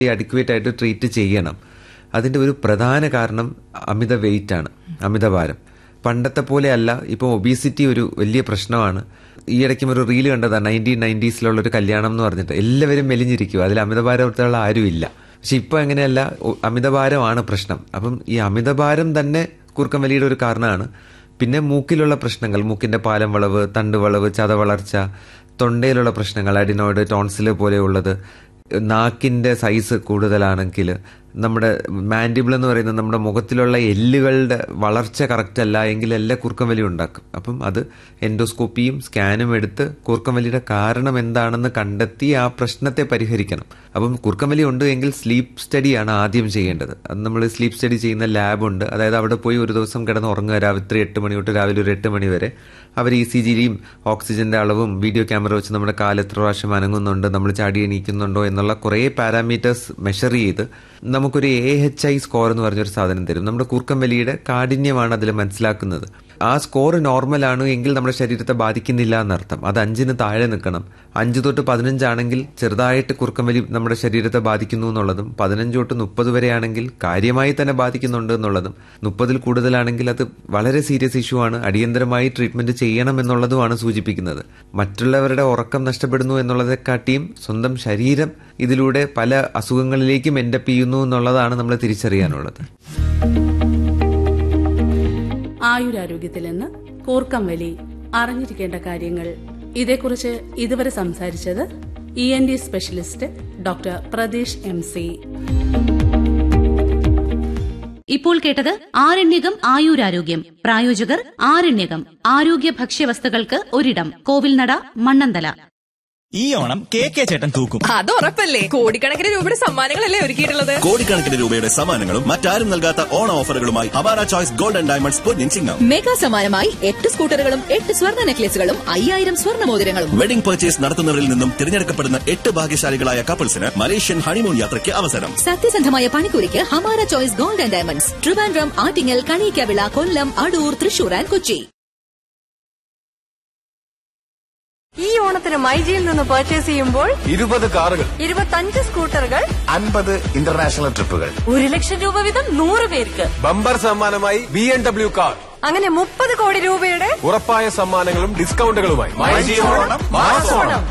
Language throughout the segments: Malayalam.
അഡിക്വേറ്റ് ആയിട്ട് ട്രീറ്റ് ചെയ്യണം അതിന്റെ ഒരു പ്രധാന കാരണം അമിത വെയിറ്റ് ആണ് അമിതഭാരം പണ്ടത്തെ പോലെ അല്ല ഇപ്പോൾ ഒബീസിറ്റി ഒരു വലിയ പ്രശ്നമാണ് ഈ ഇടയ്ക്കും ഒരു റീല് കണ്ടതാണ് നയൻറ്റീൻ നയൻറ്റീസിലുള്ള ഒരു കല്യാണം എന്ന് പറഞ്ഞിട്ട് എല്ലാവരും മെലിഞ്ഞിരിക്കും അതിൽ അമിതഭാരമുള്ള ആരുമില്ല പക്ഷെ ഇപ്പൊ അങ്ങനെയല്ല ഒ- അമിതഭാരമാണ് പ്രശ്നം അപ്പം ഈ അമിതഭാരം തന്നെ കൂർക്കം വലിയുടെ ഒരു കാരണമാണ് പിന്നെ മൂക്കിലുള്ള പ്രശ്നങ്ങൾ മൂക്കിന്റെ പാലം വളവ് തണ്ട് വളവ് ചതവളർച്ച തൊണ്ടയിലുള്ള പ്രശ്നങ്ങൾ അഡിനോയിഡ് ടോൺസില് പോലെയുള്ളത് നാക്കിന്റെ സൈസ് കൂടുതലാണെങ്കിൽ നമ്മുടെ മാൻഡിബിൾ എന്ന് പറയുന്നത് നമ്മുടെ മുഖത്തിലുള്ള എല്ലുകളുടെ വളർച്ച കറക്റ്റ് അല്ല എങ്കിൽ എല്ലാ കുറുക്കം വലി ഉണ്ടാക്കും അപ്പം അത് എൻഡോസ്കോപ്പിയും സ്കാനും എടുത്ത് കുറുക്കം വലിയുടെ കാരണം എന്താണെന്ന് കണ്ടെത്തി ആ പ്രശ്നത്തെ പരിഹരിക്കണം അപ്പം കുറുക്കം വലി ഉണ്ട് എങ്കിൽ സ്ലീപ്പ് സ്റ്റഡിയാണ് ആദ്യം ചെയ്യേണ്ടത് അത് നമ്മൾ സ്ലീപ്പ് സ്റ്റഡി ചെയ്യുന്ന ലാബുണ്ട് അതായത് അവിടെ പോയി ഒരു ദിവസം കിടന്ന് ഉറങ്ങുക രാത്രി എട്ട് മണി തൊട്ട് രാവിലെ ഒരു എട്ട് മണി വരെ അവർ ഇ സി ജിയും ഓക്സിജന്റെ അളവും വീഡിയോ ക്യാമറ വെച്ച് നമ്മുടെ കാല് എത്ര പ്രാവശ്യം അനങ്ങുന്നുണ്ട് നമ്മൾ ചാടി എണീക്കുന്നുണ്ടോ എന്നുള്ള കുറേ പാരാമീറ്റേഴ്സ് മെഷർ ചെയ്ത് നമുക്കൊരു എ എച്ച് ഐ സ്കോർ എന്ന് പറഞ്ഞൊരു സാധനം തരും നമ്മുടെ കൂർക്കം വലിയുടെ കാഠിന്യമാണ് അതിൽ മനസ്സിലാക്കുന്നത് ആ സ്കോർ നോർമൽ ആണ് എങ്കിൽ നമ്മുടെ ശരീരത്തെ ബാധിക്കുന്നില്ല എന്നർത്ഥം അത് അഞ്ചിന് താഴെ നിൽക്കണം അഞ്ച് തൊട്ട് പതിനഞ്ചാണെങ്കിൽ ചെറുതായിട്ട് കുറുക്കം വലി നമ്മുടെ ശരീരത്തെ ബാധിക്കുന്നു എന്നുള്ളതും പതിനഞ്ച് തൊട്ട് മുപ്പത് വരെയാണെങ്കിൽ കാര്യമായി തന്നെ ബാധിക്കുന്നുണ്ട് എന്നുള്ളതും മുപ്പതിൽ കൂടുതലാണെങ്കിൽ അത് വളരെ സീരിയസ് ഇഷ്യൂ ആണ് അടിയന്തരമായി ട്രീറ്റ്മെന്റ് ചെയ്യണം എന്നുള്ളതുമാണ് സൂചിപ്പിക്കുന്നത് മറ്റുള്ളവരുടെ ഉറക്കം നഷ്ടപ്പെടുന്നു എന്നുള്ളതെക്കാട്ടിയും സ്വന്തം ശരീരം ഇതിലൂടെ പല അസുഖങ്ങളിലേക്കും എൻഡപ്പ് ചെയ്യുന്നു എന്നുള്ളതാണ് നമ്മൾ തിരിച്ചറിയാനുള്ളത് ആയുരാരോഗ്യത്തിൽ നിന്ന് കൂർക്കം വലി അറിഞ്ഞിരിക്കേണ്ട കാര്യങ്ങൾ ഇതേക്കുറിച്ച് ഇതുവരെ സംസാരിച്ചത് E N T specialist doctor Pratheesh M C ഇപ്പോൾ കേട്ടത് ആരണ്യകം ആയുരാരോഗ്യം പ്രായോജകർ ആരണ്യകം ആരോഗ്യ ഭക്ഷ്യവസ്തുക്കൾക്ക് ഒരിടം കോവിൽനട മണ്ണന്തല ഈ ഓണം കെ കെ ചേട്ടൻ തൂക്കും അത് ഉറപ്പല്ലേ കോടിക്കണക്കിന് രൂപയുടെ സമ്മാനങ്ങളല്ലേ ഒരുക്കിയിട്ടുള്ളത് കോടിക്കണക്കിന് രൂപയുടെ സമ്മാനങ്ങളും മറ്റാരും നൽകാത്ത ഓണ ഓഫറുകളുമായി അവാര ചോയ്സ് ഗോൾഡ് ആൻഡ് ഡയമണ്ട്സ് പൊന്നിൻ ചിങ്ങം മെഗാ സമ്മാനമായി എട്ട് സ്കൂട്ടറുകളും എട്ട് സ്വർണ്ണ നെക്ലേസുകളും അയ്യായിരം സ്വർണ്ണ മോതിരങ്ങളും വെഡിംഗ് പർച്ചേസ് നടത്തുന്നവരിൽ നിന്നും തിരഞ്ഞെടുക്കപ്പെടുന്ന എട്ട് ഭാഗ്യശാലികളായ കപ്പിൾസിന് മലേഷ്യൻ ഹണിമൂൺ യാത്രയ്ക്ക് അവസരം സത്യസന്ധമായ പണിക്കൂലിക്ക് Hamara choice gold and diamonds Trivandrum Attingal Kaniyikkavila Kollam Adoor Thrissur and Kochi ഈ ഓണത്തിന് മൈജിയിൽ നിന്ന് പർച്ചേസ് ചെയ്യുമ്പോൾ ഇരുപത് കാറുകൾ ഇരുപത്തഞ്ച് സ്കൂട്ടറുകൾ അൻപത് ഇന്റർനാഷണൽ ട്രിപ്പുകൾ ഒരു ലക്ഷം രൂപ വീതം നൂറ് പേർക്ക് ബമ്പർ സമ്മാനമായി ബി എം ഡബ്ല്യു കാർ അങ്ങനെ മുപ്പത് കോടി രൂപയുടെ ഉറപ്പായ സമ്മാനങ്ങളും ഡിസ്കൗണ്ടുകളുമായി ഓണം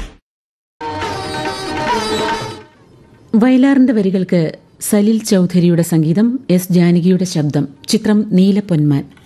വയലാറിന്റെ വരികൾക്ക് സലിൽ ചൌധരിയുടെ സംഗീതം എസ് ജാനകിയുടെ ശബ്ദം ചിത്രം നീലപ്പൊന്മാൻ